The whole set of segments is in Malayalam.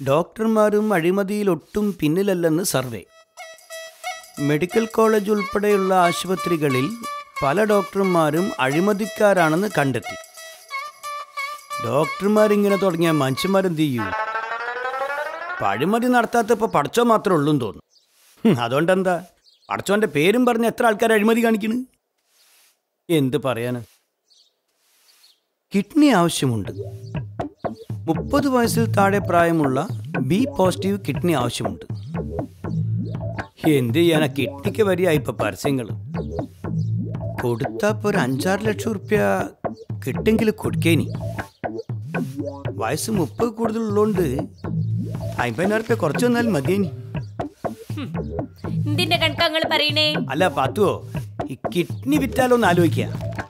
ഡോക്ടർമാരും അഴിമതിയിൽ ഒട്ടും പിന്നിലല്ലെന്ന് സർവേ മെഡിക്കൽ കോളേജ് ഉൾപ്പെടെയുള്ള ആശുപത്രികളിൽ പല ഡോക്ടർമാരും അഴിമതിക്കാരാണെന്ന് കണ്ടെത്തി ഡോക്ടർമാരിങ്ങനെ തുടങ്ങിയ മനുഷ്യന്മാരെന്ത് ചെയ്യൂ ഇപ്പൊ അഴിമതി നടത്താത്തപ്പോൾ പടച്ചോ മാത്രമേ ഉള്ളൂ തോന്നുന്നു ഹും, അതുകൊണ്ടെന്താ പടച്ചോന്റെ പേരും പറഞ്ഞ് എത്ര ആൾക്കാർ അഴിമതി കാണിക്കണ് എന്ത് പറയാന് കിഡ്നി ആവശ്യമുണ്ട് മുപ്പത് വയസ്സിൽ താഴെ പ്രായമുള്ള ബി പോസിറ്റീവ് കിഡ്നി ആവശ്യമുണ്ട് എന്ത് ചെയ്യാനാ കിഡ്നിക്ക് വരിക ഇപ്പൊ പരസ്യങ്ങൾ കൊടുത്തപ്പോ ഒരു അഞ്ചാറ് ലക്ഷം റുപ്യ കിട്ടെങ്കിൽ കൊടുക്കേനി വയസ്സ് മുപ്പത് കൂടുതലുള്ളതുകൊണ്ട് അമ്പതിനായിരം റുപ്യ കുറച്ച് വന്നാൽ മതിയേനി എന്തിന്റെ കണക്കങ്ങൾ പറയണേ അല്ല പത്തുവോ ഈ കിഡ്നി വിറ്റാലൊന്ന് ആലോചിക്കുക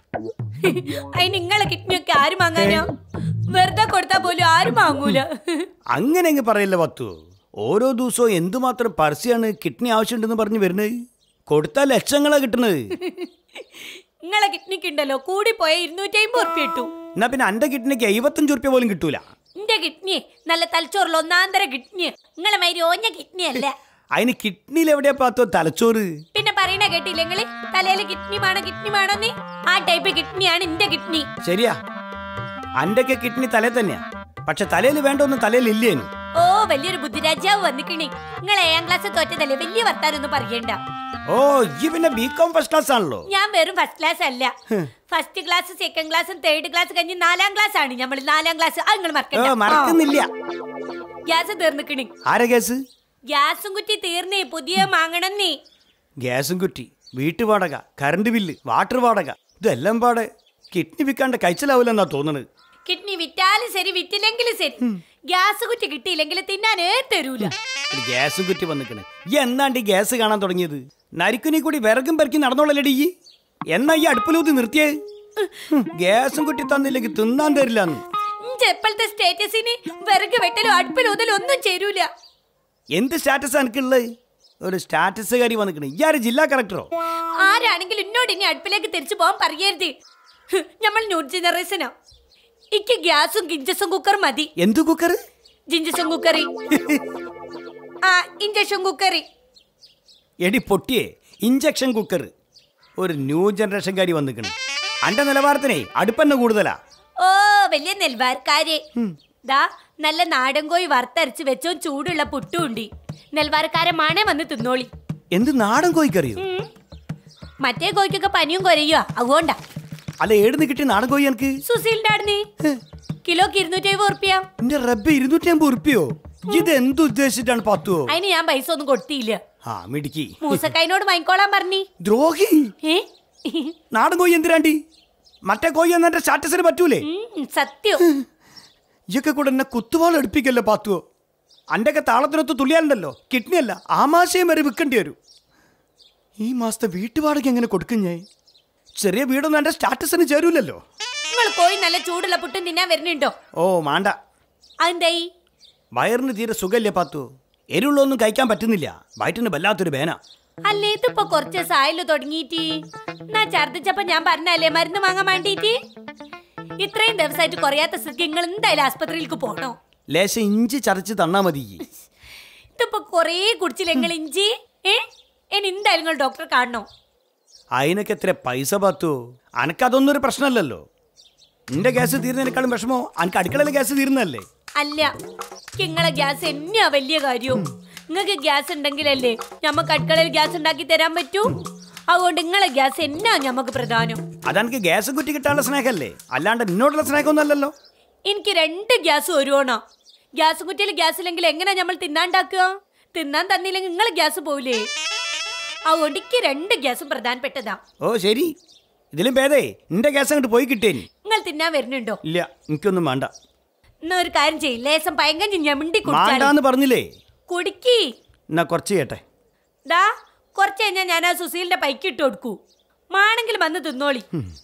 അതിന് നിങ്ങളെ കിഡ്നി ഒക്കെ ആരും വാങ്ങാനോ വെറുതെ കൊടുത്താ പോലും ആരും വാങ്ങൂല അങ്ങനെ അങ്ങ് പറയല്ല പത്തു ഓരോ ദിവസവും എന്തുമാത്രം പരസ്യമാണ് കിഡ്നി ആവശ്യമുണ്ടെന്ന് പറഞ്ഞ് വരുന്നത് കൊടുത്താൽ ലക്ഷങ്ങളാ കിട്ടുന്നത് നിങ്ങളെ കിഡ്നിക്ക് ഉണ്ടല്ലോ കൂടി പോയ ഇരുന്നൂറ്റി അമ്പത് ഉറുപ്പ്യ കിട്ടു എന്നാ പിന്നെ അന്റെ കിഡ്നിക്ക് എഴുപത്തഞ്ച് റുപ്യ പോലും കിട്ടൂല എന്റെ കിഡ്നി നല്ല തലച്ചോറിൽ ഒന്നാന്തര കിഡ്നി നിങ്ങളെ മാതിരി ഓഞ്ഞ കിഡ്നി അല്ല അതിന് കിഡ്നിയിൽ എവിടെയാ പാത്തോ തലച്ചോറ് പിന്നെ പറയണ കേട്ടില്ല നിങ്ങള് തലയില് കിഡ്നി വേണോ കിഡ്നി വേണോ നീ ആ ടൈപ്പ് കിഡ്നിയാണ് എന്റെ കിഡ്നി ശരിയാ അന്റെയൊക്കെ കിഡ്നി തലേ തന്നെയാ പക്ഷെ തലയിൽ വേണ്ട ഒന്നും തലയിൽ ഇല്ലേനു ഓ വലിയൊരു ബുദ്ധിരാജാവ് വന്നിക്കണേ നിങ്ങൾ ഏഴാം ക്ലാസ് തോറ്റതല്ലേ വലിയ വർത്താനൊന്നും പറയണ്ട ഓ ഈ പിന്നെ ബി കോം ഫസ്റ്റ് ക്ലാസ് ആണല്ലോ ഞാൻ വെറും ഫസ്റ്റ് ക്ലാസ് അല്ല ഫസ്റ്റ് ക്ലാസ് സെക്കൻഡ് ക്ലാസ്സും തേർഡ് ക്ലാസ് കഴിഞ്ഞ് നാലാം ക്ലാസ് ആണ് നമ്മൾ നാലാം ക്ലാസ് അത് നിങ്ങൾ ഓ മറക്കണ്ട മറക്കുന്നില്ല ഗ്യാസ് തീർന്നിക്കണി ആരെ ഗ്യാസ് ഗ്യാസും കുറ്റി തീർന്നേ പുതിയ വാങ്ങണം നീ ഗ്യാസും കുറ്റി വീട്ടു വാടക കറണ്ട് ബില്ല് വാട്ടർ വാടക ഇതെല്ലാം പാടെ കിഡ്നി വിൽക്കാണ്ട് കഴിച്ചലാവില്ലെന്നാ തോന്നുന്നത് കിഡ്നി വിറ്റാലും ശരി വിറ്റില്ലെങ്കിലും ശരി ഗ്യാസ് കുറ്റി കിട്ടിയില്ലെങ്കിൽ തിന്നാനേ തരൂല ഒരു ഗ്യാസും കുറ്റി വന്നിക്കണ് ഈ എന്നാണ്ട് ഈ ഗ്യാസ് കാണാൻ തുടങ്ങിയത് നരിക്കുനി കൂടി വിറകും പെരക്കി നടന്നോളല്ലടി ഈ എന്നാ ഈ അടുപ്പിലൂത്തി നിർത്തിയേ ഹും, ഗ്യാസും കുറ്റി തന്നില്ലെങ്കിൽ തിന്നാൻ തരില്ലെന്ന് ഇഞ്ച എപ്പോഴത്തെ സ്റ്റേറ്റസിന് വിറക് വെട്ടലും അടുപ്പിലൂതലും ഒന്നും ചേരൂല എന്ത് സ്റ്റാറ്റസ് എനിക്കുള്ളത് ഒരു സ്റ്റാറ്റസുകാരി വന്നിക്കണ് ഇയാര് ജില്ലാ കളക്ടറോ ആരാണെങ്കിലും എന്നോട് ഇനി അടുപ്പിലേക്ക് തിരിച്ചു പോകാൻ പറയരുത് നമ്മൾ ന്യൂ ജനറേഷനാ ഇക്ക് ഗ്യാസും ഗിഞ്ചസും കുക്കർ മതി എന്ത് കുക്കർ ജിഞ്ചസും കുക്കറി ആ ഇഞ്ചക്ഷൻ കുക്കറി എടി പൊട്ടിയേ ഇഞ്ചക്ഷൻ കുക്കർ ഒരു ന്യൂ ജനറേഷൻകാരി വന്നിക്കണ് അന്റെ നിലവാരത്തിനെ അടുപ്പന്നെ കൂടുതലാ ഓ വലിയ നെൽവാർക്കാരെ ദാ നല്ല നാടൻ കോഴി വറുത്തരച്ച് വെച്ചോ ചൂടുള്ള പുട്ടുണ്ടി നെൽവാർക്കാരെ മണേ വന്ന് തിന്നോളി എന്ത് നാടൻ കോഴിക്കറിയോ ഉം. മറ്റേ കോഴിക്കൊക്കെ പനിയും കുറയുക അതുകൊണ്ടാ അല്ല ഏടുന്ന് കിട്ടിയ നാടൻ കോഴി എനിക്ക് സുശീലിന്റെ അടുന്ന് കിലോക്ക് ഇരുന്നൂറ്റി അമ്പത് ഉറുപ്പ്യ എന്റെ റബ്ബ് ഇരുന്നൂറ്റി അമ്പത് ഉറുപ്പിയോ ഇത് എന്ത് ഉദ്ദേശിച്ചിട്ടാണ് പത്തുവോ അതിന് ഞാൻ പൈസ ഒന്നും കൊടുത്തിയില്ല ആ മിടുക്കി മൂസക്കായനോട് വാങ്ങിക്കോളാൻ പറഞ്ഞി ദ്രോഹി ഏ നാടൻ കോഴി എന്തിനാണ്ടി മറ്റേ കോഴി എന്നെ സ്റ്റാറ്റസിന് പറ്റൂലേ ഉം, സത്യം ഇയൊക്കെ കൂടെ എന്നെ കുത്തുവാൾ എടുപ്പിക്കല്ലേ പാത്തുവോ അൻ്റെയൊക്കെ താളത്തിനൊത്ത് തുള്ളിയാലുണ്ടല്ലോ കിഡ്നി അല്ല ആമാശയം വരെ വിൽക്കേണ്ടി വരും ഈ മാസത്തെ വീട്ടുവാടക എങ്ങനെ കൊടുക്കും ഞാൻ ചെറിയ വീടൊന്നും എൻ്റെ സ്റ്റാറ്റസിന് ചേരൂലല്ലോ നിങ്ങൾ കോഴി നല്ല ചൂടുള്ള പുട്ടും തിന്നാൻ വരുന്നുണ്ടോ ഓ മാണ്ട അതെന്തായി വയറിന് തീരെ സുഖമില്ല പാത്തു എരിവുള്ളൊന്നും കഴിക്കാൻ പറ്റുന്നില്ല വയറ്റിന് വല്ലാത്തൊരു വേന അല്ലേ ഇതിപ്പോ കുറച്ച് സായല് തുടങ്ങിയിട്ട് എന്നാ ഛർദിച്ചപ്പോ ഞാൻ പറഞ്ഞല്ലേ മരുന്ന് വാങ്ങാൻ വേണ്ടിയിട്ട് ഇത്രയും ദിവസമായിട്ട് കുറയാത്ത സ്ഥിതി നിങ്ങൾ എന്തായാലും ആസ്പത്രിയിലേക്ക് പോണോ ലേശം ഇഞ്ചി ചതച്ച് തന്നാ മതി ഇതിപ്പോ കൊറേ കുടിച്ചില്ല നിങ്ങൾ ഇഞ്ചി ഏ ഇനി എന്തായാലും നിങ്ങൾ ഡോക്ടറെ കാണണോ അതിനൊക്കെ എത്ര പൈസ പാത്തു അനക്കതൊന്നും ഒരു പ്രശ്നമല്ലല്ലോ നിന്റെ ഗ്യാസ് തീരുന്നതിനേക്കാളും വിഷമോ അനക്ക് അടുക്കളയിലെ ഗ്യാസ് തീരുന്നതല്ലേ അല്ല നിങ്ങളെ ഗ്യാസ് എന്നെയാ വലിയ കാര്യവും നിങ്ങൾക്ക് ഗ്യാസ് ഉണ്ടെങ്കിലല്ലേ നമുക്ക് അടുക്കളയിൽ ഗ്യാസ് ഉണ്ടാക്കി തരാൻ പറ്റൂ അതുകൊണ്ട് നിങ്ങളെ ഗ്യാസ് എന്നാ നമുക്ക് പ്രധാനം അതെനിക്ക് ഗ്യാസ് കുറ്റി കിട്ടാനുള്ള സ്നേഹമല്ലേ അല്ലാണ്ട് നിന്നോടുള്ള സ്നേഹമൊന്നും അല്ലല്ലോ എനിക്ക് രണ്ട് ഗ്യാസ് ഒരുവണോ ഗ്യാസ് കുറ്റിയിൽ ഗ്യാസ് ഇല്ലെങ്കിൽ എങ്ങനെയാ നമ്മൾ തിന്നാണ്ടാക്കുക തിന്നാൻ തന്നില്ലെങ്കിൽ നിങ്ങൾ ഗ്യാസ് പോവില്ലേ അതുകൊണ്ട് എനിക്ക് രണ്ട് ഗ്യാസും പ്രധാനപ്പെട്ടതാ ഓ ശരി ഇതിലും ഭേദേ നിന്റെ ഗ്യാസ് അങ്ങോട്ട് പോയി കിട്ടേനി നിങ്ങൾ തിന്നാൻ വരുന്നുണ്ടോ ഇല്ല എനിക്കൊന്നും വേണ്ട എന്നാ ഒരു കാര്യം ചെയ്യും ലേസം പയങ്കഞ്ഞ് ഞമിണ്ടി കുടിച്ചാൽ വേണ്ടാന്ന് പറഞ്ഞില്ലേ കുടിക്കി എന്നാ കുറച്ച് കേട്ടെ ദാ കുറച്ച് കഴിഞ്ഞാൽ ഞാൻ ആ സുശീലിന്റെ പൈക്ക് ഇട്ട് കൊടുക്കൂ മാണെങ്കിൽ വന്ന് തിന്നോളി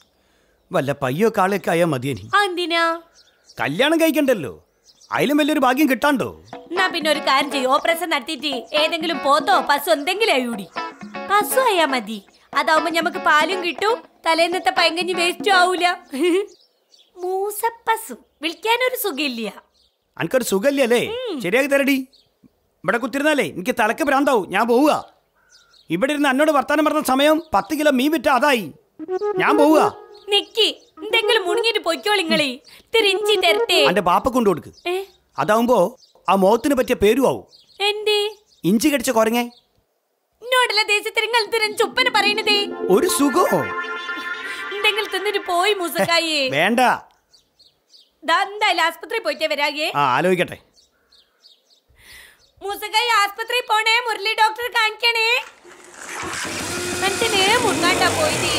വല്ല പയ്യോ കാളയൊക്കെ ആയാൽ മതിയനി ആ എന്തിനാ കല്യാണം കഴിക്കണ്ടല്ലോ അതിലും വലിയൊരു ഭാഗ്യം കിട്ടാണ്ടോ എന്നാ പിന്നെ ഒരു കാര്യം ചെയ്യും ഓപ്പറേഷൻ നടത്തിയിട്ട് ഏതെങ്കിലും പോത്തോ പശു എന്തെങ്കിലും ആയൂടി പശു ആയാ മതി അതാവുമ്പോ നമുക്ക് പാലും കിട്ടും തലേന്നത്തെ പയങ്കഞ്ഞി വേസ്റ്റും ആവൂല മൂസപ്പശു വിളിക്കാനൊരു സുഖമില്ല അനക്കൊരു സുഖല്ലേ ശരിയാക്കി തരടി ഇവിടെ കുത്തിരുന്നാലേ എനിക്ക് തലക്ക് ഭ്രാന്താവും ഞാൻ പോവുക ഇവിടെ ഇരുന്ന് എന്നോട് വർത്താനം പറഞ്ഞ സമയം പത്ത് കിലോ മീൻ വിറ്റ അതായി ഞാൻ പോവുക നിക്കി എന്തെങ്കിലും മുണങ്ങിട്ട് പൊയ്ക്കോളിങ്ങളെ തിരിഞ്ചി തരട്ടെ എന്റെ ബാപ്പ കൊണ്ടു കൊടുക്ക് ഏ അതാവുമ്പോ ആ മുഖത്തിന് പറ്റിയ പേരും ആവും എന്തേ ഇഞ്ചി കടിച്ച കുരങ്ങേ എന്നോടുള്ള ദേശത്തിന് നിങ്ങൾ തിരഞ്ഞ് ചുപ്പന് പറയണതേ ഒരു സുഖമോ എന്തെങ്കിലും തിന്നിട്ട് പോയി മൂസക്കായേ വേണ്ട ദാ എന്തായാലും ആസ്പത്രി പോയിട്ടേ വരാകെ ആ ആലോചിക്കട്ടെ മൂസക്കായി ആസ്പത്രി പോണേ മുരളി ഡോക്ടർ കാണിക്കണേ മനുഷ്യനെ മുങ്ങാണ്ടാ പോയത്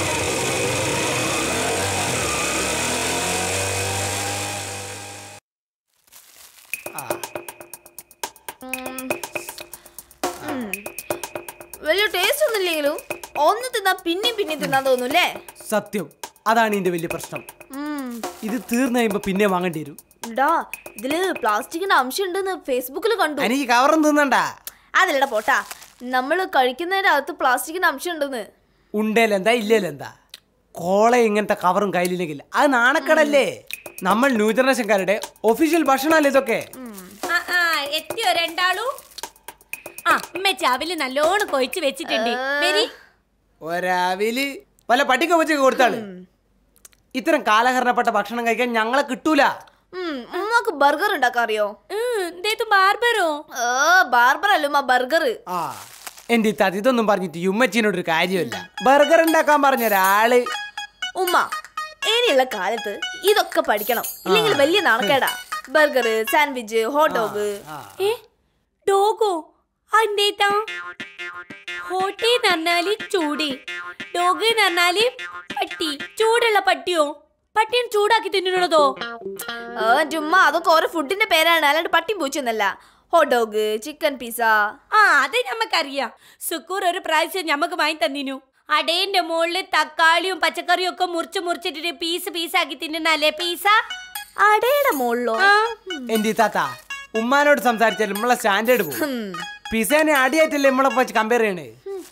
വലിയ ടേസ്റ്റ് ഒന്നും ഇല്ലെങ്കിലും ഒന്ന് തിന്നാ പിന്നെയും പിന്നെയും തിന്നാൻ തോന്നൂല്ലേ സത്യം അതാണ് ഇതിന്റെ വലിയ പ്രശ്നം ഇത് തീർന്നു കഴിയുമ്പോ പിന്നെ വാങ്ങേണ്ടി വരും ഡാ ഇതില് പ്ലാസ്റ്റിക്കിന്റെ അംശം ഉണ്ടെന്ന് ഫേസ്ബുക്കിൽ കണ്ടു എനിക്ക് കവറും തിന്നണ്ട അതിലട പോട്ടാ നമ്മള് കഴിക്കുന്നതിന്റെ അകത്ത് പ്ലാസ്റ്റിക്കിന്റെ അംശം ഉണ്ടെന്ന് ഉണ്ടേലെന്താ ഇല്ലേലെന്താ കോള ഇങ്ങനത്തെ കവറും കയ്യിലില്ലെങ്കിൽ അത് നാണക്കടല്ലേ നമ്മൾ ന്യൂ ജനറേഷൻകാരുടെ ഒഫീഷ്യൽ ഭക്ഷണമല്ലേ ഇതൊക്കെ ആ ആ എത്തിയോ രണ്ടാളും ആ ഉമ്മ ചാവില് നല്ലോണം കൊഴിച്ച് വെച്ചിട്ടുണ്ട് വരി ഒരാവില് വല്ല പട്ടിക വെച്ചൊക്കെ കൊടുത്താണ് ഇത്തരം കാലഹരണപ്പെട്ട ഭക്ഷണം കഴിക്കാൻ ഞങ്ങളെ കിട്ടൂല ഉം, ഉമ്മാക്ക് ബർഗർ ഉണ്ടാക്കാൻ അറിയോ എന്തേതു ബാർബറോ ഏ ബാർബർ അല്ല ഉമ്മ ബർഗർ ആ എന്റെ ഇത്താത്ത ഇതൊന്നും പറഞ്ഞിട്ട് യുമ്മച്ചീനോടൊരു കാര്യമില്ല ബർഗർ ഉണ്ടാക്കാൻ പറഞ്ഞ ഒരാള് ഉമ്മ ഇനിയുള്ള കാലത്ത് ഇതൊക്കെ പഠിക്കണം ഇല്ലെങ്കിൽ വലിയ നാണക്കേടാ ബർഗർ സാൻഡ്വിച്ച് ഹോട്ട് ഡോഗ് ഏ ഡോഗോ എന്തേത്താ ഹോട്ടി എന്ന് പറഞ്ഞാല് ചൂട് ഡോഗ് എന്ന് പറഞ്ഞാല് പട്ടി ചൂടുള്ള പട്ടിയോ പട്ടിയെ ചൂടാക്കി തിന്നണതോ ഏ ചുമ്മാ അതൊക്കെ ഓരോ ഫുഡിന്റെ പേരാണ് അല്ലാണ്ട് പട്ടിയും പൂച്ചൊന്നല്ല ഹോട്ട് ഡോഗ് ചിക്കൻ പിസ്സ ആ അത് ഞമ്മക്കറിയാം സുക്കൂർ ഒരു പ്രാവശ്യം ഞമ്മക്ക് വാങ്ങി തന്നിനു അടേന്റെ മുകളില് തക്കാളിയും പച്ചക്കറിയും ഒക്കെ മുറിച്ച് മുറിച്ചിട്ടിട്ട് പീസ് പീസാക്കി തിന്നണല്ലേ പീസ അടയുടെ മുകളിലോ ആ എന്റെ ഇത്താത്ത ഉമ്മാനോട് സംസാരിച്ചാൽ നമ്മളെ സ്റ്റാൻഡേർഡ് പോകും പിസേനെ അടിയായിട്ടല്ലേ നമ്മളെ വെച്ച് കമ്പയർ ചെയ്യണേ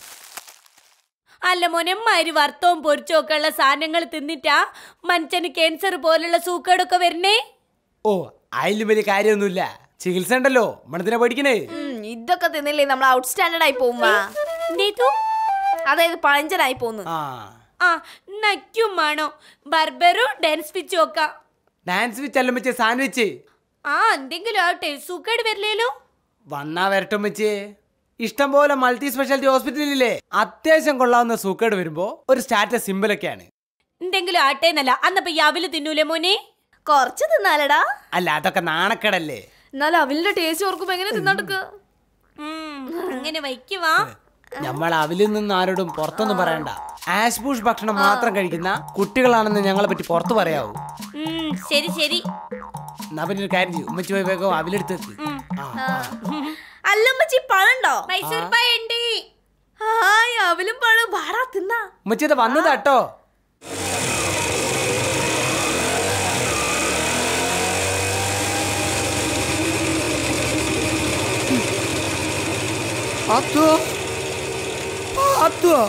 അല്ല മോനെമ്മാര് വറുത്തവും പൊരിച്ചവും ഒക്കെ ഉള്ള സാധനങ്ങൾ തിന്നിട്ടാ മനുഷ്യന് ക്യാൻസർ പോലുള്ള സൂക്കേടൊക്കെ വരണേ ഓ അതിലും വലിയ കാര്യമൊന്നുമില്ല ചികിത്സ ഉണ്ടല്ലോ മണത്തിനെ പഠിക്കണേ ഉം, ഇതൊക്കെ തിന്നില്ലേ നമ്മൾ ഔട്ട് സ്റ്റാൻഡേർഡ് ആയി പോകുമ്പ എന്തേതു അതായത് പഴഞ്ചനായി പോകുന്നു ആ ആ നക്കും വേണോ ബർബറും ഡാൻസ് പിച്ചും ഒക്കെ ഡാൻസ് വെച്ച് അല്ല വെച്ച് സാൻഡ്വിച്ച് ആ എന്തെങ്കിലും ആവട്ടെ സൂക്കേട് വരില്ലേലോ വന്നാ വരട്ടും വെച്ച് ഇഷ്ടം പോലെ മൾട്ടി സ്പെഷ്യാലിറ്റി ഹോസ്പിറ്റലില്ലേ അത്യാവശ്യം കൊള്ളാവുന്ന സൂക്കേട് വരുമ്പോ ഒരു സ്റ്റാറ്റസ് സിമ്പിൾ ഒക്കെയാണ് എന്തെങ്കിലും ആട്ടെ എന്നല്ല അന്നപ്പോ ഈ അവില് തിന്നൂലേ മോനെ കൊറച്ച് തിന്നാലടാ അല്ല അതൊക്കെ നാണക്കേടല്ലേ എന്നാലും അവലിന്റെ ടേസ്റ്റ് ഓർക്കുമ്പോ എങ്ങനെ തിന്നോടുക്ക ഉം, അങ്ങനെ വയ്ക്കുവാ നമ്മൾ അവലിൽ നിന്ന് ആരോടും പുറത്തൊന്നും പറയണ്ട ആഷ് ബൂഷ് ഭക്ഷണം മാത്രം കഴിക്കുന്ന കുട്ടികളാണെന്ന് ഞങ്ങളെ പറ്റി പുറത്ത് പറയാവൂ ഉം, ശരി ശരി എന്നാ പിന്നെ ഒരു കാര്യം ചെയ്യും ഉമ്മച്ചി പോയി വേഗം അവലെടുത്ത് വെക്ക്. ആ, ആ. അല്ലമ്മച്ചി പഴണ്ടോ മൈസൂർ പായ ഉണ്ട് ഹായ് അവലും പഴം വാടാ തിന്നാ ഉമ്മച്ചി ഇത് വന്നതാട്ടോ പാത്തോ പാത്തോ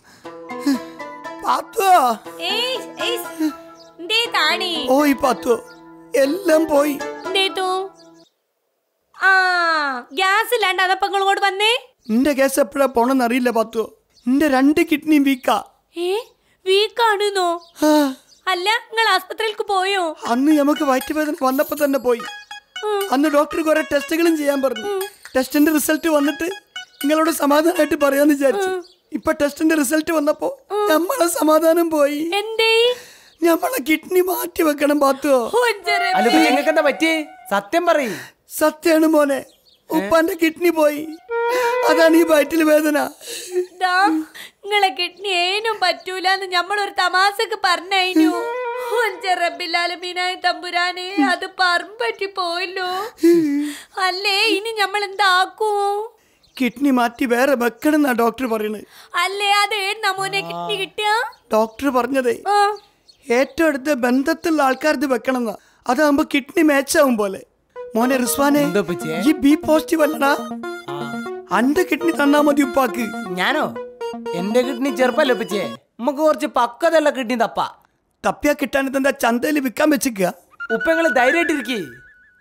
പാത്തോ ഏയ് ഏയ് എന്തേ താണി ഓയ് പാത്തോ എല്ലാം പോയി എന്തേതു ആ ഗ്യാസ് ഇല്ലാണ്ട് അതപ്പങ്ങൾ കൂടെ വന്നേ നിന്റെ കേസ് എപ്പോഴാ പോണെന്ന് അറിയില്ല പാത്തോ നിന്റെ രണ്ട് കിഡ്നിയും വീക്കാ ഏ വീക്കാണെന്നോ ആ, അല്ല നിങ്ങൾ ആസ്പത്രിയിലേക്ക് പോയോ അന്ന് നമുക്ക് വയറ്റുവേദന വന്നപ്പോ തന്നെ പോയി അന്ന് ഡോക്ടർ കുറെ ടെസ്റ്റുകളും ചെയ്യാൻ പറഞ്ഞു ടെസ്റ്റിന്റെ റിസൾട്ട് വന്നിട്ട് നിങ്ങളോട് സമാധാനമായിട്ട് പറയാന്ന് വിചാരിച്ചു ഇപ്പൊ ടെസ്റ്റിന്റെ റിസൾട്ട് വന്നപ്പോ നമ്മളെ സമാധാനം പോയി എന്തേ നമ്മളെ കിഡ്നി മാറ്റി വെക്കണം പാത്തുവോ ഹോഞ്ചരെ അല്ല ഉപ്പച്ചി നിങ്ങൾക്ക് എന്താ പറ്റി സത്യം പറയും സത്യാണ് മോനെ ഉപ്പാന്റെ കിഡ്നി പോയി അതാണ് ഈ വയറ്റിൽ വേദന ദാ, നിങ്ങളെ കിഡ്നി ഏനും പറ്റൂലെന്ന് നമ്മളൊരു തമാശക്ക് പറഞ്ഞു റബ്ബിലാലമീനായ തമ്പുരാനെ അത് പറമ്പറ്റി പോയല്ലോ അല്ലേ ഇനി നമ്മൾ എന്താക്കൂ കിഡ്നി മാറ്റി വേറെ വെക്കണം എന്നാ ഡോക്ടർ പറയുന്നത് അല്ലേ അത് ഏടുന്ന മോനെ കിഡ്നി കിട്ടിയ ഡോക്ടർ പറഞ്ഞതേ ഏറ്റവും അടുത്ത ബന്ധത്തിലുള്ള ആൾക്കാർക്ക് വെക്കണം എന്നാ അതാകുമ്പോ കിഡ്നി മാച്ചാവും പോലെ മോനെ റിസ്വാനെ എന്താ ഉപ്പച്ചിയെ? ഈ ബി പോസിറ്റീവ് അല്ലടാ ആ. അന്റെ കിഡ്നി തന്നാ മതി ഉപ്പാക്ക് ഞാനോ എന്റെ കിഡ്നി ചെറുപ്പല്ലേ ഉപ്പച്ചിയെ നമുക്ക് കുറച്ച് പക്വതയുള്ള കിഡ്നി തപ്പ തപ്പിയാ കിട്ടാൻ എന്താ ചന്തയിൽ വിൽക്കാൻ വെച്ചിക്കുക ഉപ്പങ്ങള് ധൈര്യമായിട്ടിരിക്കേ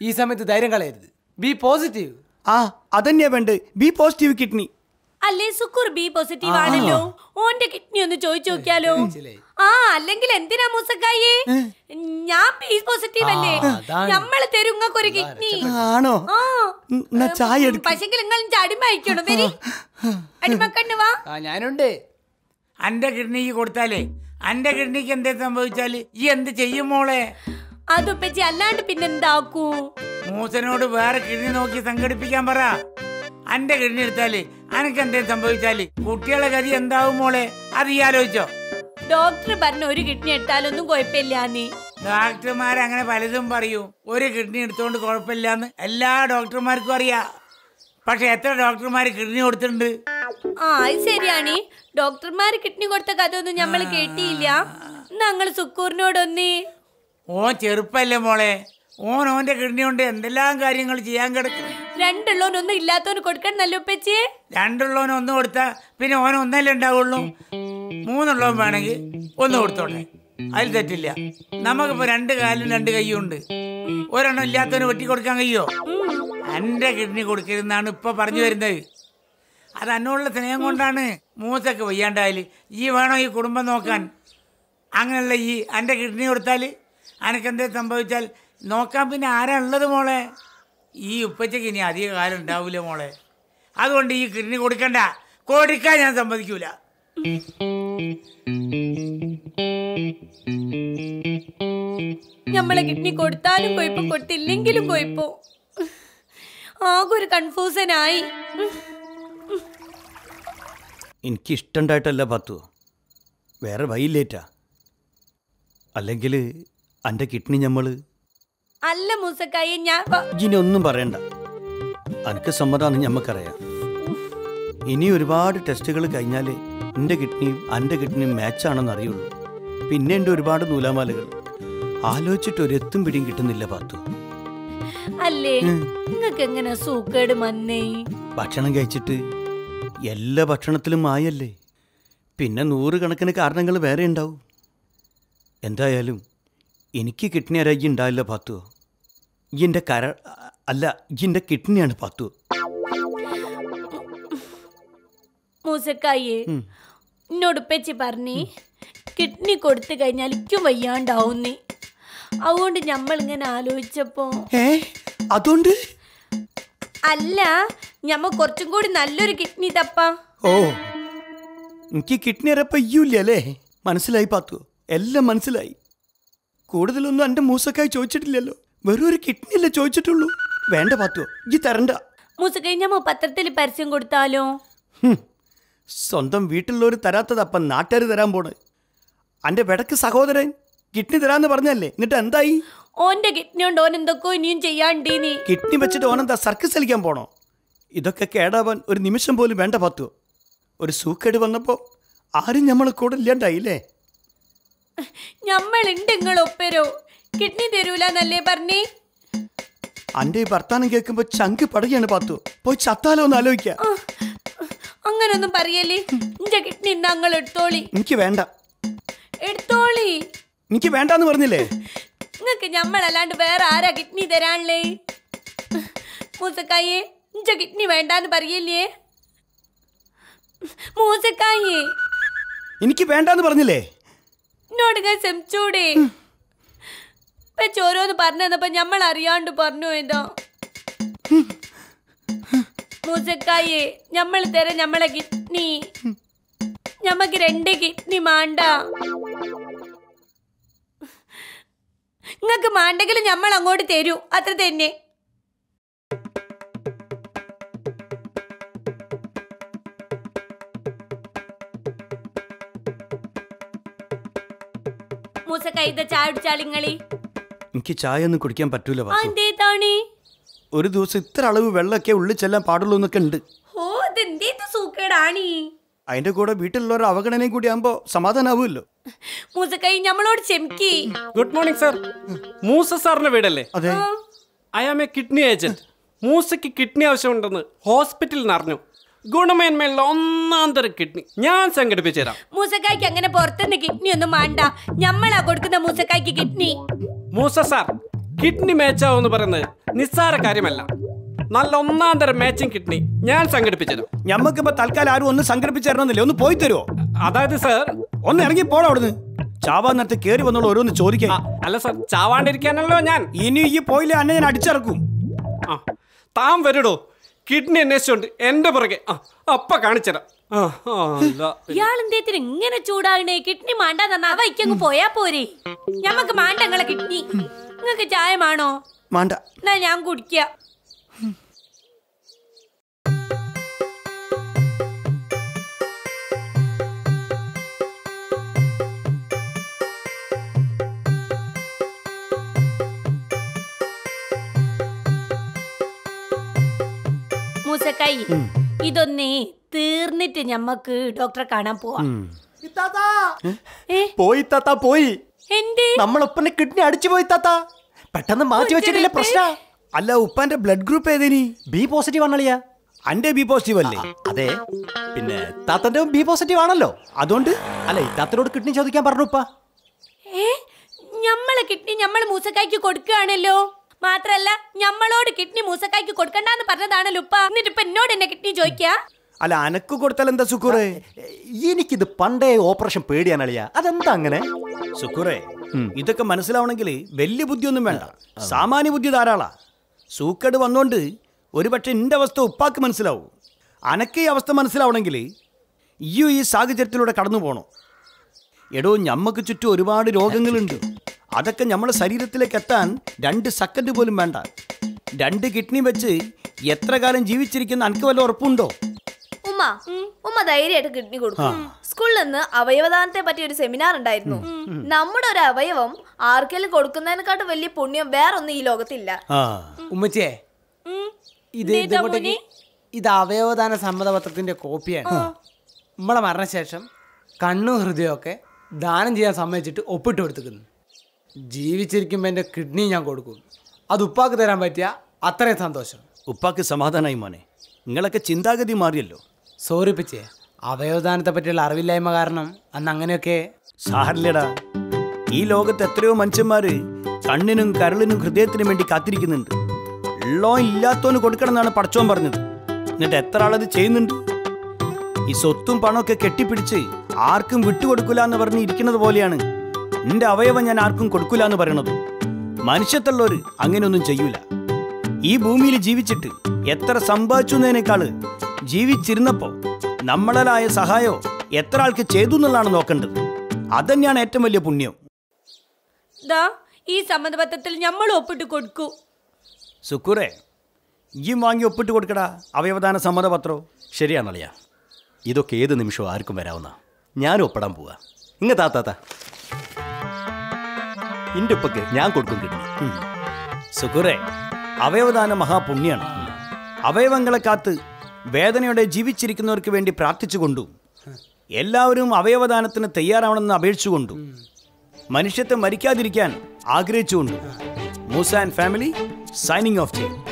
ഈ സമയത്ത് ധൈര്യം കളയരുത് ബി പോസിറ്റീവ് ആ അതന്നെയാ വേണ്ടത് ബി പോസിറ്റീവ് കിഡ്നി അല്ലേ സുക്കൂർ ബി പോസിറ്റീവ് ആണല്ലോ ഓന്റെ കിഡ്നി ഒന്ന് ചോദിച്ചു നോക്കിയാലോ മനസ്സിലായി. ആ അല്ലെങ്കിൽ എന്തിനാ മൂസക്കായി ഞാൻ ബി പോസിറ്റീവ് അല്ലേ അതാണ്. നമ്മള് തരുങ്ങക്ക് ഒരു കിഡ്നി ആണോ ആ ഉം, എന്നാ ചായ എടുക്ക പക്ഷെങ്കിൽ നിങ്ങൾ ഇഞ്ചി അടിമ അയക്കണം വരി അടിമക്കണ്ണു വാ ആ ഞാനുണ്ട് അന്റെ കിഡ്നിക്ക് കൊടുത്താലേ അന്റെ കിഡ്നിക്ക് എന്തേ സംഭവിച്ചാല് ഈ എന്ത് ചെയ്യും മോളെ അതുപ്പച്ചി അല്ലാണ്ട് പിന്നെന്താക്കൂ മൂസനോട് വേറെ കിഡ്നി നോക്കി സംഘടിപ്പിക്കാൻ പറ അന്റെ കിഡ്നി എടുത്താല് അനക്ക് എന്തേ സംഭവിച്ചാല് കുട്ടികളെ ഗതി എന്താവും മോളെ അത് ഈ ആലോചിച്ചോ ഡോക്ടർ പറഞ്ഞ ഒരു കിഡ്നി എടുത്താലൊന്നും കുഴപ്പമില്ല നീ ഡോക്ടർമാർ അങ്ങനെ പലതും പറയൂ ഒരു കിഡ്നി എടുത്തോണ്ട് കുഴപ്പമില്ലാന്ന് എല്ലാ ഡോക്ടർമാർക്കും അറിയാം പക്ഷെ എത്ര ഡോക്ടർമാർ കിഡ്നി കൊടുത്തിട്ടുണ്ട് ആ അത് ശരിയാണ് ഡോക്ടർമാര് കിഡ്നി കൊടുത്ത കഥ ഒന്നും നമ്മൾ കേട്ടിയില്ല ഞങ്ങൾ സുക്കൂറിനോടൊന്നേ ഓൻ ചെറുപ്പല്ലേ മോളെ ഓൻ ഓന്റെ കിഡ്നി കൊണ്ട് എന്തെല്ലാം കാര്യങ്ങൾ ചെയ്യാൻ കിടക്കുന്നു രണ്ടുള്ളവനൊന്നും ഇല്ലാത്തവന് കൊടുക്കണം നല്ല ഉപ്പച്ചിയെ രണ്ടുള്ളവന് ഒന്ന് കൊടുത്താ പിന്നെ ഓൻ ഒന്നല്ലേ ഉണ്ടാവുള്ളൂ മൂന്നുള്ളവൻ വേണമെങ്കിൽ ഒന്ന് കൊടുത്തോട്ടെ അതിൽ തെറ്റില്ല നമുക്കിപ്പോ രണ്ട് കാലും രണ്ട് കൈയും ഉണ്ട് ഒരെണ്ണം ഇല്ലാത്തവന് വെട്ടി കൊടുക്കാൻ കഴിയോ എന്റെ കിഡ്നി കൊടുക്കരുതെന്നാണ് ഇപ്പൊ പറഞ്ഞു വരുന്നത് അത് അന്നുള്ള സ്നേഹം കൊണ്ടാണ് മൂസൊക്കെ വയ്യാണ്ടായാല് ഈ വേണോ ഈ കുടുംബം നോക്കാൻ അങ്ങനെയുള്ള ഈ എൻ്റെ കിഡ്നി കൊടുത്താൽ അനക്കെന്തേ സംഭവിച്ചാൽ നോക്കാൻ പിന്നെ ആരാ ഉള്ളത് മോളെ ഈ ഉപ്പച്ചയ്ക്ക് ഇനി അധിക കാലം ഉണ്ടാവില്ല മോളെ അതുകൊണ്ട് ഈ കിഡ്നി കൊടുക്കണ്ട കൊടുക്കാൻ ഞാൻ സമ്മതിക്കൂല നമ്മളെ കിഡ്നി കൊടുത്താലും കുഴപ്പം കൊടുത്തില്ലെങ്കിലും കുഴപ്പം ആകെ ഒരു കൺഫ്യൂസനായി എനിക്ക് ഇഷ്ടണ്ടായിട്ടല്ല പത്തു വേറെ വൈയില്ലേറ്റാ അല്ലെങ്കിൽ എൻ്റെ കിഡ്നി നമ്മൾ അല്ല മൂസക്കായി ഞാൻ പ- ഇനി ഒന്നും പറയണ്ട എനിക്ക് സമ്മതമാണ് ഞമ്മക്കറിയാം ഇനി ഒരുപാട് ടെസ്റ്റുകൾ കഴിഞ്ഞാൽ എൻ്റെ കിഡ്നിയും എൻ്റെ കിഡ്നിയും മാച്ചാണെന്ന് അറിയുള്ളൂ പിന്നെ ഉണ്ട് ഒരുപാട് നൂലാമാലകൾ ആലോചിച്ചിട്ട് ഒരു എത്തും പിടിയും കിട്ടുന്നില്ല പാത്തു അല്ലേ നിങ്ങക്ക് എങ്ങനെ സൂക്കേട് മന്നേ ഭക്ഷണം കഴിച്ചിട്ട് എല്ലാ ഭക്ഷണത്തിലും മായല്ലേ പിന്നെ നൂറുകണക്കിന് കാരണങ്ങൾ വേറെ ഉണ്ടാവും എന്തായാലും എനിക്ക് കിഡ്നി അരകി ഉണ്ടായില്ല പാത്തു എൻ്റെ കര അല്ല എൻ്റെ കിഡ്നിയാണ് പാത്തു മൂസക്കായി എന്നോട് ഉപ്പച്ചി പറഞ്ഞേ കിഡ്നി കൊടുത്തു കഴിഞ്ഞാൽ ഇക്കും വയ്യാണ്ടാവുന്നേ അതുകൊണ്ട് നമ്മൾ ഇങ്ങനെ ആലോചിച്ചപ്പോ ഏ അതുകൊണ്ട് അല്ല ഞമ്മ കുറച്ചും കൂടി നല്ലൊരു കിഡ്നി തപ്പാ ഓ എനിക്ക് കിഡ്നി അരപ്പ ഇയ്യൂല്ല അല്ലേ മനസ്സിലായി പാത്തു എല്ലാം മനസ്സിലായി കൂടുതലൊന്നും എൻ്റെ മൂസക്കായി ചോദിച്ചിട്ടില്ലല്ലോ വെറും ഒരു കിഡ്നി അല്ലേ ചോദിച്ചിട്ടുള്ളൂ വേണ്ട പാത്തു ഈ തരണ്ട മൂസക്കായി ഞമ്മ പത്രത്തിൽ പരസ്യം കൊടുത്താലോ ഹും. സ്വന്തം വീട്ടിലുള്ളവർ തരാത്തതപ്പം നാട്ടുകാർ തരാൻ പോണ് എൻ്റെ വെടക്ക് സഹോദരൻ കിഡ്നി തരാന്ന് പറഞ്ഞല്ലേ എന്നിട്ട് എന്തായി ഓന്റെ കിഡ്നി കൊണ്ട് ഓൻ എന്തൊക്കെയോ ഇനിയും ചെയ്യാണ്ടീനി കിഡ്നി വെച്ചിട്ട് ഓനെന്താ സർക്കസ് കളിക്കാൻ പോണോ ഇതൊക്കെ കേടാവാൻ ഒരു നിമിഷം പോലും വേണ്ട പത്തു ഒരു സൂക്കേട് വന്നപ്പോൾ ആരും നമ്മളെ കൂടെ ഇല്ലാണ്ടായില്ലേ ഞമ്മളുണ്ട് നിങ്ങൾ ഒപ്പരോ കിഡ്നി തരൂലെന്നല്ലേ പറഞ്ഞേ അന്റെ ഈ വർത്താനം കേൾക്കുമ്പോൾ ചങ്ക് പടയാണ് പാത്തു പോയി ചത്താലോ എന്ന് ആലോചിക്ക ആ, അങ്ങനൊന്നും പറയല്ലേ ഇന്റെ കിഡ്നി ഞങ്ങൾ എടുത്തോളി എനിക്ക് വേണ്ട എടുത്തോളി എനിക്ക് വേണ്ടാന്ന് പറഞ്ഞില്ലേ നിങ്ങക്ക് ഞമ്മളല്ലാണ്ട് വേറെ ആരാ കിഡ്നി തരാനല്ലേ മൂസക്കായെ ഇഞ്ച കിഡ്നി വേണ്ടാന്ന് പറയല്ലേ മൂസക്കായെ എനിക്ക് വേണ്ടാന്ന് പറഞ്ഞില്ലേ എന്നോട് ഞാൻ സെമിച്ചൂടെ ഇപ്പൊ ചോരോന്ന് പറഞ്ഞു തന്നപ്പോ ഞമ്മൾ അറിയാണ്ട് പറഞ്ഞു ഏതോ മൂസക്കായെ ഞമ്മൾ തരാം ഞമ്മളെ കിഡ്നി ഞമ്മക്ക് രണ്ട് കിഡ്നി മാണ്ട നിങ്ങക്ക് മാണ്ടെങ്കിലും ഞമ്മൾ അങ്ങോട്ട് തരൂ അത്ര തന്നെ മൂസക്കായി ഇത് ചായ കുടിച്ചാളിങ്ങളി എനിക്ക് ചായ ഒന്നും കുടിക്കാൻ പറ്റൂല ആ പാത്തു എന്തേ താണി ഒരു ദിവസം ഇത്ര അളവ് വെള്ളമൊക്കെ ഉള്ളിൽ ചെല്ലാൻ പാടുള്ളൂ എന്നൊക്കെ ഉണ്ട് ഓ അതെന്തേത് സൂക്കേടാണി അതിന്റെ കൂടെ വീട്ടിലുള്ളവർ അവഗണനയും കൂടി ആകുമ്പോൾ സമാധാനാവുമല്ലോ മൂസക്കായി ഞമ്മളോട് ക്ഷമിക്കി ഗുഡ് മോർണിംഗ് സർ മൂസ സാറിന്റെ വീടല്ലേ അതെ I am a kidney agent മൂസയ്ക്ക് കിഡ്നി ആവശ്യമുണ്ടെന്ന് ഹോസ്പിറ്റലിൽ നിന്ന് അറിഞ്ഞു ഗുണമേന്മയുള്ള ഒന്നാം തരം കിഡ്നി ഞാൻ സംഘടിപ്പിച്ചു തരാം മൂസക്കായ്ക്ക് അങ്ങനെ പുറത്തുനിന്ന് കിഡ്നി ഒന്നും വേണ്ട ഞമ്മളാ കൊടുക്കുന്ന മൂസക്കായ്ക്ക് കിഡ്നി മൂസ സാർ കിഡ്നി മാച്ചാവെന്ന് പറയുന്നത് നിസ്സാര കാര്യമല്ല നല്ല ഒന്നാം തരം മാച്ചിങ് കിഡ്നി ഞാൻ സംഘടിപ്പിച്ചത് ഞമ്മക്കിപ്പോ തൽക്കാലം ആരും ഒന്ന് സംഘടിപ്പിച്ച് തരണമെന്നില്ലേ ഒന്ന് പോയി തരുമോ അതായത് സർ ഒന്ന് ഇറങ്ങി പോടാ അവിടുന്ന് ചാവാൻ നേരത്തെ കേറി വന്നോളൂ ഓരോന്ന് ചോദിക്കാൻ അല്ല സർ ചാവാണ്ടിരിക്കാനല്ലോ ഞാൻ ഇനി ഈ പോയില്ലേ അന്നെ ഞാൻ അടിച്ചിറക്കും ആ താൻ വരടോ കിഡ്നി അന്വേഷിച്ചോണ്ട് എന്റെ പുറകെ ആ അപ്പ കാണിച്ചരാം ആ, ആ, അല്ല. ഇയാൾ എന്തേത്തിന് ഇങ്ങനെ ചൂടാകണേ കിഡ്നി മാണ്ടാ തന്നാ അവ ഇക്കങ്ങ് പോയാ പോരെ ഞമ്മക്ക് മാണ്ട നിങ്ങളെ കിഡ്നി നിങ്ങക്ക് ചായമാണോ വേണ്ട എന്നാ ഞാൻ കുടിക്ക മൂസക്കായി ഇതൊന്നേ തീർന്നിട്ട് ഞമ്മക്ക് ഡോക്ടറെ കാണാൻ പോവാം ഏ പോയി താത്ത പോയി എന്തേ നമ്മളൊപ്പനെ കിഡ്നി അടിച്ചു പോയി താത്ത പെട്ടെന്ന് മാറ്റി വെച്ചിട്ടില്ല പ്രശ്ന അല്ല ഉപ്പാന്റെ ബ്ലഡ് ഗ്രൂപ്പ് ഏതേനി ബി പോസിറ്റീവ് ആണളിയാ അന്റെ ബി പോസിറ്റീവ് അല്ലേ അതെ പിന്നെ താത്തന്റെ ബി പോസിറ്റീവ് ആണല്ലോ അതുകൊണ്ട് അല്ല ഇത്താത്തനോട് കിഡ്നി ചോദിക്കാൻ പറഞ്ഞു ഉപ്പ ഏ ഞമ്മളെ കിഡ്നി ഞമ്മള് മൂസക്കായ്ക്ക് കൊടുക്കുകയാണല്ലോ മാത്രല്ല ഞമ്മളോട് കിഡ്നി മൂസക്കായ്ക്ക് കൊടുക്കണ്ടെന്ന് പറഞ്ഞതാണല്ലോ ഉപ്പ എന്നിട്ട് ഇപ്പൊ എന്നോട് എന്നെ കിഡ്നി ചോദിക്കാ അല്ല അനക്ക് കൊടുത്താൽ എന്താ സുക്കൂറേ എനിക്കിത് പണ്ടേ ഓപ്പറേഷൻ പേടിയാണളിയാ അതെന്താ അങ്ങനെ സുക്കൂറേ ഇതൊക്കെ മനസ്സിലാവണമെങ്കിൽ വലിയ ബുദ്ധിയൊന്നും വേണ്ട സാമാന്യ ബുദ്ധി ധാരാളാ സൂക്കേട് വന്നോണ്ട് ഒരുപക്ഷെ എന്റെ അവസ്ഥ ഉപ്പാക്ക് മനസ്സിലാവും അനക്ക് ഈ അവസ്ഥ മനസ്സിലാവണമെങ്കിൽ ഈയും ഈ സാഹചര്യത്തിലൂടെ കടന്നു പോകണം എടോ ഞമ്മക്ക് ചുറ്റും ഒരുപാട് രോഗങ്ങളുണ്ട് അതൊക്കെ നമ്മുടെ ശരീരത്തിലേക്ക് എത്താൻ രണ്ട് സെക്കൻഡ് പോലും വേണ്ട രണ്ട് കിഡ്നി വെച്ച് എത്ര കാലം ജീവിച്ചിരിക്കുന്ന അനക്ക് വല്ല ഉറപ്പുണ്ടോ ഉമ്മ ഉമ്മ ധൈര്യമായിട്ട് കിഡ്നി കൊടുക്കും സ്കൂളിൽ നിന്ന് അവയവദാനത്തെ പറ്റി ഒരു സെമിനാർ ഉണ്ടായിരുന്നു നമ്മുടെ ഒരു അവയവം ആർക്കെങ്കിലും കൊടുക്കുന്നതിനെക്കാട്ടും വലിയ പുണ്യം വേറൊന്നും ഈ ലോകത്തില്ല ആ ഉമ്മച്ചേ ഇത് ഇതേതാ ഇതുകൊണ്ടേക്ക് മോനെ? ഇത് അവയവദാന സമ്മതപത്രത്തിന്റെ കോപ്പിയാണ് നമ്മളെ മരണശേഷം കണ്ണും ഹൃദയമൊക്കെ ദാനം ചെയ്യാൻ സമ്മതിച്ചിട്ട് ഒപ്പിട്ട് കൊടുത്തിക്കുന്നു ജീവിച്ചിരിക്കുമ്പോൾ എൻ്റെ കിഡ്നി ഞാൻ കൊടുക്കും അത് ഉപ്പാക്ക് തരാൻ പറ്റിയ അത്രയും സന്തോഷം ഉപ്പാക്ക് സമാധാനമായി മോനെ നിങ്ങളൊക്കെ ചിന്താഗതി മാറിയല്ലോ സോറി പിച്ചേ അവയവദാനത്തെ പറ്റിയുള്ള അറിവില്ലായ്മ കാരണം അന്ന് അങ്ങനെയൊക്കെ സാറില്ലടാ ഈ ലോകത്ത് എത്രയോ മനുഷ്യന്മാര് കണ്ണിനും കരളിനും ഹൃദയത്തിനും വേണ്ടി കാത്തിരിക്കുന്നുണ്ട് ഉള്ളോ ഇല്ലാത്തോന് കൊടുക്കണം എന്നാണ് പടച്ചോൻ പറഞ്ഞത് എന്നിട്ട് എത്ര ആളത് ചെയ്യുന്നുണ്ട് ഈ സ്വത്തും പണമൊക്കെ കെട്ടിപ്പിടിച്ച് ആർക്കും വിട്ടുകൊടുക്കില്ല എന്ന് പറഞ്ഞ് ഇരിക്കുന്നത് പോലെയാണ് നിന്റെ അവയവം ഞാൻ ആർക്കും കൊടുക്കില്ല എന്ന് പറയണത് മനുഷ്യത്തുള്ളവര് അങ്ങനെയൊന്നും ചെയ്യൂല ഈ ഭൂമിയിൽ ജീവിച്ചിട്ട് എത്ര സമ്പാദിച്ചു എന്നതിനേക്കാള് ജീവിച്ചിരുന്നപ്പോ നമ്മളായ സഹായോ എത്ര ആൾക്ക് ചെയ്തു എന്നുള്ളതാണ് നോക്കേണ്ടത് അതന്നെയാണ് ഏറ്റവും വലിയ പുണ്യം ദാ ഈ സമ്മതപത്രത്തിൽ ഞമ്മൾ ഒപ്പിട്ട് കൊടുക്കൂ സുക്കൂറെ ഈ വാങ്ങി ഒപ്പിട്ട് കൊടുക്കടാ അവയവദാന സമ്മതപത്രോ ശരിയാണളിയാ ഇതൊക്കെ ഏത് നിമിഷവും ആർക്കും വരാവുന്ന ഞാനും ഒപ്പിടാൻ പോവാ ഇങ്ങ താത്താത്ത ഇന്റെ ഉപ്പക്ക് ഞാൻ കൊടുക്കും കിഡ്നി സുക്കൂറെ അവയവദാന മഹാപുണ്യാണ് അവയവങ്ങളെ കാത്ത് വേദനയോടെ ജീവിച്ചിരിക്കുന്നവർക്ക് വേണ്ടി പ്രാർത്ഥിച്ചുകൊണ്ടും എല്ലാവരും അവയവദാനത്തിന് തയ്യാറാവണമെന്ന് അപേക്ഷിച്ചുകൊണ്ടും മനുഷ്യത്തെ മരിക്കാതിരിക്കാൻ ആഗ്രഹിച്ചുകൊണ്ടും Moosa and family signing off ചെയ്യും